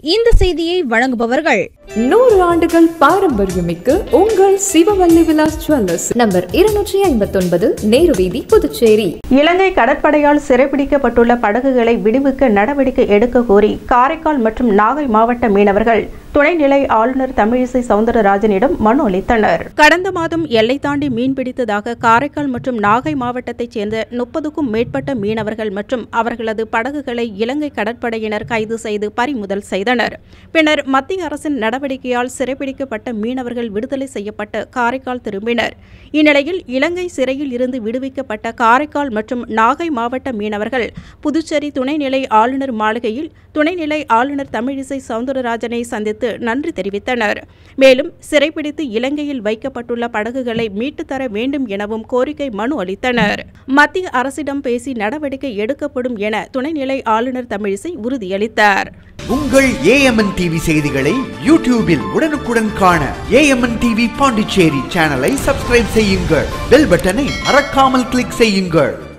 இந்த செய்தியை வழங்குபவர்கள் நூறு ஆண்டுகள் பாரம்பரியமிக்க உங்கள் சிவவல்லி விலாஸ் ஜுவல்லர்ஸ் நம்பர் இருநூற்றி ஐம்பத்தொன்பது நேரு வீதி புதுச்சேரி இலங்கை கடற்படையால் சிறைபிடிக்கப்பட்டுள்ள படகுகளை விடுவிக்க நடவடிக்கை எடுக்க கோரி காரைக்கால் மற்றும் நாகை மாவட்ட மீனவர்கள் துணைநிலை ஆளுநர் தமிழிசை சவுந்தரராஜனிடம் மனு அளித்தனர் கடந்த மாதம் எல்லை தாண்டி மீன்பிடித்ததாக காரைக்கால் மற்றும் நாகை மாவட்டத்தைச் சேர்ந்த முப்பதுக்கும் மேற்பட்ட மீனவர்கள் மற்றும் அவர்களது படகுகளை இலங்கை கடற்படையினர் கைது செய்து பறிமுதல் செய்தனர் பின்னர் மத்திய அரசின் நடவடிக்கையால் சிறைபிடிக்கப்பட்ட மீனவர்கள் விடுதலை செய்யப்பட்டு காரைக்கால் திரும்பினர் இந்நிலையில் இலங்கை சிறையில் இருந்து விடுவிக்கப்பட்ட காரைக்கால் மற்றும் நாகை மாவட்ட மீனவர்கள் புதுச்சேரி துணைநிலை ஆளுநர் மாளிகையில் துணைநிலை ஆளுநர் தமிழிசை சவுந்தரராஜனை சந்தித்து நன்றி தெரிவித்தனர் மேலும் சிறைப்பிடித்து இலங்கையில் வைக்கப்பட்டுள்ள படகுகளை மீட்டுத் தர வேண்டும் எனவும் கோரிக்கை மனு அளித்தனர் மத்திய அரசிடம் பேசி நடவடிக்கை எடுக்கப்படும் என துணைநிலை ஆளுநர் தமிழிசை உறுதியளித்தார் உங்கள் ஏஎம்என் டிவி செய்திகளை யூடியூபில் உடனுக்குடன் காண ஏஎம்என் டிவி பாண்டிச்சேரி சேனலை சப்ஸ்கிரைப் செய்யுங்கள் பெல் பட்டனை மறக்காமல் கிளிக் செய்யுங்கள்